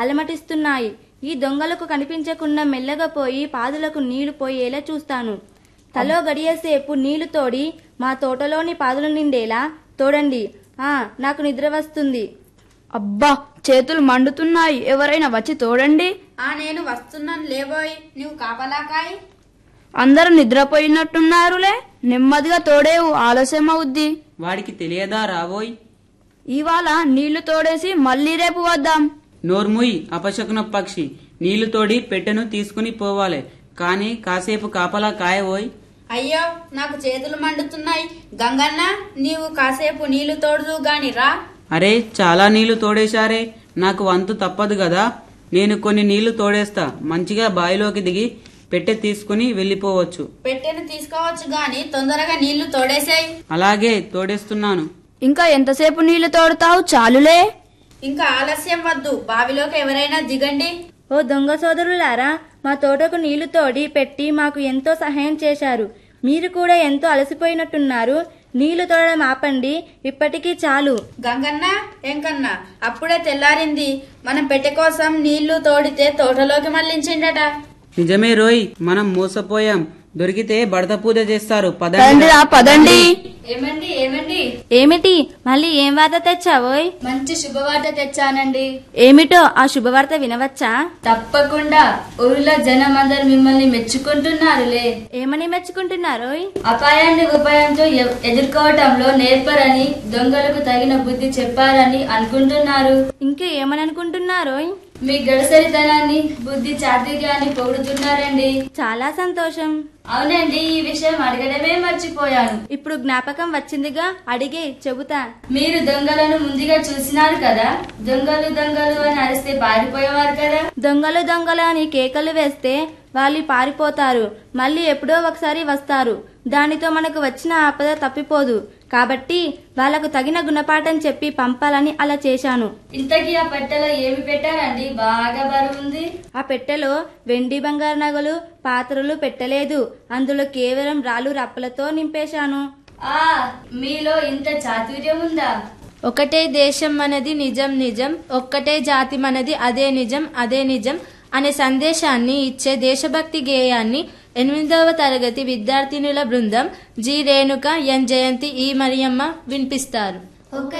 అలమటిస్తున్నాయి ఈ దొంగలకు కనిపించకుండా మెల్లగా పోయి పాదులకు నీళ్లు పోయేలా చూస్తాను తలో గడియేసేపు నీళ్లు తోడి మా తోటలోని పాదులు నిండేలా తోడండి ఆ నాకు నిద్ర వస్తుంది అబ్బా చేతులు మండుతున్నాయి ఎవరైనా వచ్చి తోడండి ఆ నేను వస్తున్నాను లేబోయ్ నువ్వు కాపలాకాయ్ అందరూ నిద్రపోయినట్టున్నారులే నెమ్మదిగా తోడేవు ఆలస్యం అవుద్ది వాడికి తెలియదా రావోయ్ ఇవాళ నీళ్లు తోడేసి మళ్ళీ రేపు వద్దాం నోర్ముయ్ అపశకున పక్షి నీళ్లు తోడి పెట్టెను తీసుకుని పోవాలి కాని కాసేపు కాపలా కాయవోయ్ అయ్యో నాకు చేతులు మండుతున్నాయి గంగన్న నీవు కాసేపు నీళ్లు తోడుదు గాని రా అరే చాలా నీళ్లు తోడేశారే నాకు వంతు తప్పదు కదా నేను కొన్ని నీళ్లు తోడేస్తా మంచిగా బావిలోకి దిగి పెట్టె తీసుకుని వెళ్ళిపోవచ్చు పెట్టెను తీసుకోవచ్చు గాని తొందరగా నీళ్లు తోడేసాయి అలాగే తోడేస్తున్నాను ఇంకా ఎంతసేపు నీళ్లు తోడతావు చాలులే ఇంకా ఆలస్యం వద్దు బావిలోకి ఎవరైనా దిగండి ఓ దొంగ సోదరులారా మా తోటకు నీళ్లు తోడి పెట్టి మాకు ఎంతో సహాయం చేశారు మీరు కూడా ఎంతో అలసిపోయినట్టున్నారు నీళ్లు తోడడం ఆపండి ఇప్పటికీ చాలు గంగన్న ఎంకన్న అప్పుడే తెల్లారింది మనం పెట్టె కోసం నీళ్లు తోడితే తోటలోకి మళ్లించిండట నిజమే రోయ్ మనం మోసపోయాం దొరికితే బడత పూజ చేస్తారు పదండి పదండిరా పదండి ఏమండి ఏమండి ఏమిటి మళ్ళీ ఏం వార్త తెచ్చావోయ్ మంచి శుభవార్త తెచ్చానండి ఏమిటో ఆ శుభవార్త వినవచ్చా తప్పకుండా ఊరిలో జనం అందరు మిమ్మల్ని మెచ్చుకుంటున్నారులే ఏమని మెచ్చుకుంటున్నారోయ్ అపాయాన్ని ఉపాయంతో ఎ- ఎదుర్కోవటంలో నేర్పరని దొంగలకు తగిన బుద్ధి చెప్పారని అనుకుంటున్నారు ఇంకా ఏమని అనుకుంటున్నారోయ్ మీ గడసరితనాన్ని బుద్ధి చాతుర్యాన్ని పొగుడుతున్నారండి చాలా సంతోషం అవునండి ఈ విషయం అడగడమే మర్చిపోయాను ఇప్పుడు జ్ఞాపకం వచ్చిందిగా అడిగే చెబుతా మీరు దొంగలను ముందుగా చూసినారు కదా దొంగలు దొంగలు అని అరిస్తే పారిపోయేవారు కదా దొంగలు దొంగలు అని కేకలు వేస్తే వాళ్ళు పారిపోతారు మళ్ళీ ఎప్పుడో ఒకసారి వస్తారు దానితో మనకు వచ్చిన ఆపద తప్పిపోదు కాబట్టి వాళ్లకు తగిన గుణపాఠం చెప్పి పంపాలని అలా చేశాను ఇంతకీ ఆ పెట్టెలో ఏమి పెట్టారండి బాగా బరువుంది ఆ పెట్టెలో వెండి బంగారు నగలు పాత్రలు పెట్టలేదు అందులో కేవలం రాళ్ళు రప్పలతో నింపేశాను ఆ మీలో ఇంత చాతుర్యం ఉందా ఒకటే దేశం మనది నిజం నిజం ఒక్కటే జాతి మనది అదే నిజం అదే నిజం అనే సందేశాన్ని ఇచ్చే దేశభక్తి గేయాన్ని ఎనిమిదవ తరగతి విద్యార్థినుల బృందం జి రేణుక ఎన్ జయంతి ఈ మరియమ్మ వినిపిస్తారు ఒక